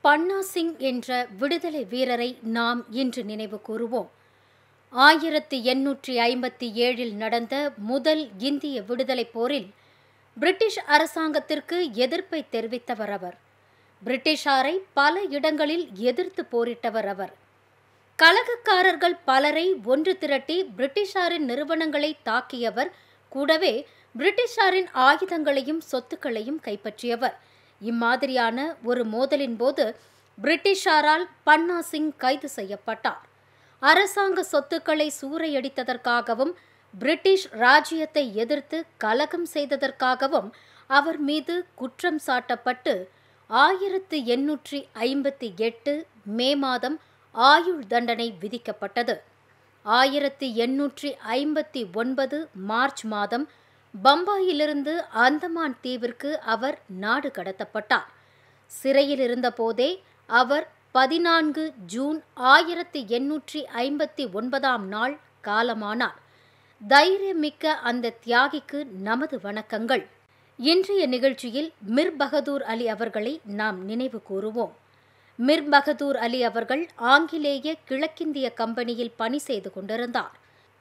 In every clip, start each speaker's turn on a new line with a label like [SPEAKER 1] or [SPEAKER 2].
[SPEAKER 1] பன்னா சிங் என்ற விடுதலை வீரரை நாம் இன்று நினைவு கூறுவோம் ஆயிரத்தி எண்ணூற்றி ஐம்பத்தி ஏழில் நடந்த முதல் இந்திய விடுதலைப் போரில் பிரிட்டிஷ் அரசாங்கத்திற்கு எதிர்ப்பை தெரிவித்தவர் அவர் பிரிட்டிஷாரை பல இடங்களில் எதிர்த்து போரிட்டவர் அவர் கலகக்காரர்கள் பலரை ஒன்று திரட்டி பிரிட்டிஷாரின் நிறுவனங்களை தாக்கியவர் கூடவே பிரிட்டிஷாரின் ஆயுதங்களையும் சொத்துக்களையும் கைப்பற்றியவர் இம்மாதிரியான ஒரு மோதலின் போது பிரிட்டிஷாரால் பன்னா சிங் கைது செய்யப்பட்டார் அரசாங்க சொத்துக்களை சூறையடித்ததற்காகவும் பிரிட்டிஷ் ராஜ்யத்தை எதிர்த்து கலகம் செய்ததற்காகவும் அவர் மீது குற்றம் சாட்டப்பட்டு ஆயிரத்து எண்ணூற்றி ஐம்பத்தி எட்டு மே மாதம் ஆயுள் தண்டனை விதிக்கப்பட்டது ஆயிரத்தி எண்ணூற்றி ஐம்பத்தி ஒன்பது மார்ச் மாதம் பம்பாயிலிருந்து அந்தமான் தீவிற்கு அவர் நாடு கடத்தப்பட்டார் சிறையில் இருந்தபோதே அவர் பதினான்கு ஜூன் ஆயிரத்தி எண்ணூற்றி ஐம்பத்தி ஒன்பதாம் நாள் காலமானார் தைரியமிக்க அந்த தியாகிக்கு நமது வணக்கங்கள் இன்றைய நிகழ்ச்சியில் மிர் பகதூர் அலி அவர்களை நாம் நினைவு கூறுவோம் மிர் பகதூர் அலி அவர்கள் ஆங்கிலேய கிழக்கிந்திய கம்பெனியில் பணி செய்து கொண்டிருந்தார்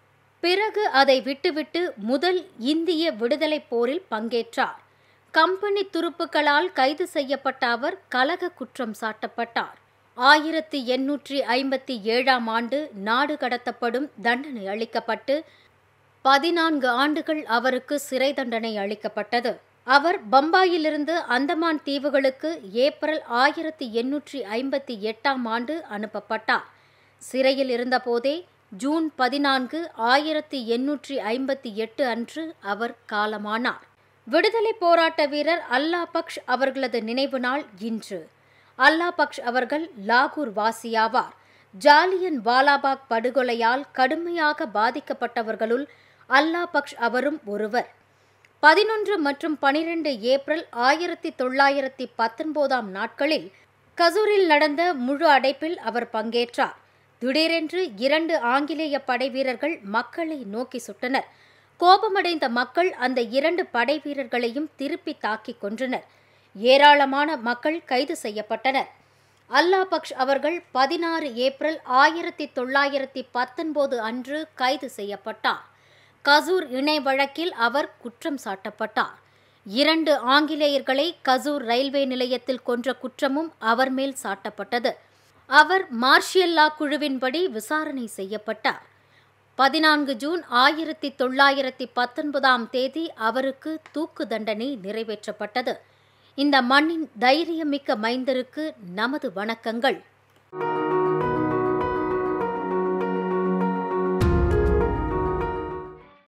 [SPEAKER 1] பிறகு அதை விட்டுவிட்டு முதல் இந்திய விடுதலைப் போரில் பங்கேற்றார் கம்பெனி துருப்புக்களால் கைது செய்யப்பட்ட அவர் கலக குற்றம் சாட்டப்பட்டார் ஆயிரத்தி எண்ணூற்றி ஐம்பத்தி ஏழாம் ஆண்டு நாடு கடத்தப்படும் தண்டனை அளிக்கப்பட்டு பதினான்கு ஆண்டுகள் அவருக்கு சிறை தண்டனை அளிக்கப்பட்டது அவர் பம்பாயிலிருந்து அந்தமான் தீவுகளுக்கு ஏப்ரல் ஆயிரத்தி எண்ணூற்றி ஐம்பத்தி எட்டாம் ஆண்டு அனுப்பப்பட்டார் சிறையில் இருந்தபோதே ஜூன் பதினான்கு ஆயிரத்தி எண்ணூற்றி ஐம்பத்தி எட்டு அன்று அவர் காலமானார் விடுதலை போராட்ட வீரர் அல்லா பக்ஷ் அவர்களது நினைவு நாள் இன்று அல்லா பக்ஷ் அவர்கள் லாகூர் வாசியாவார் ஜாலியன் வாலாபாக் படுகொலையால் கடுமையாக பாதிக்கப்பட்டவர்களுள் அல்லா பக்ஷ் அவரும் ஒருவர் பதினொன்று மற்றும் பனிரெண்டு ஏப்ரல் ஆயிரத்தி தொள்ளாயிரத்தி பத்தொன்பதாம் நாட்களில் கசூரில் நடந்த முழு அடைப்பில் அவர் பங்கேற்றார் திடீரென்று இரண்டு ஆங்கிலேய படை வீரர்கள் மக்களை நோக்கி சுட்டனர் கோபமடைந்த மக்கள் அந்த இரண்டு படை வீரர்களையும் திருப்பி தாக்கிக் கொன்றனர் ஏராளமான மக்கள் கைது செய்யப்பட்டனர் அல்லா பக்ஷ் அவர்கள் பதினாறு ஏப்ரல் ஆயிரத்தி தொள்ளாயிரத்தி பத்தொன்பது அன்று கைது செய்யப்பட்டார் கசூர் இணை வழக்கில் அவர் குற்றம் சாட்டப்பட்டார் இரண்டு ஆங்கிலேயர்களை கசூர் ரயில்வே நிலையத்தில் கொன்ற குற்றமும் அவர் மேல் சாட்டப்பட்டது அவர் மார்ஷியல்லா குழுவின்படி விசாரணை செய்யப்பட்டார் பதினான்கு ஜூன் ஆயிரத்தி தொள்ளாயிரத்தி பத்தொன்பதாம் தேதி அவருக்கு தூக்கு தண்டனை நிறைவேற்றப்பட்டது இந்த மண்ணின் தைரியமிக்க மைந்தருக்கு நமது வணக்கங்கள்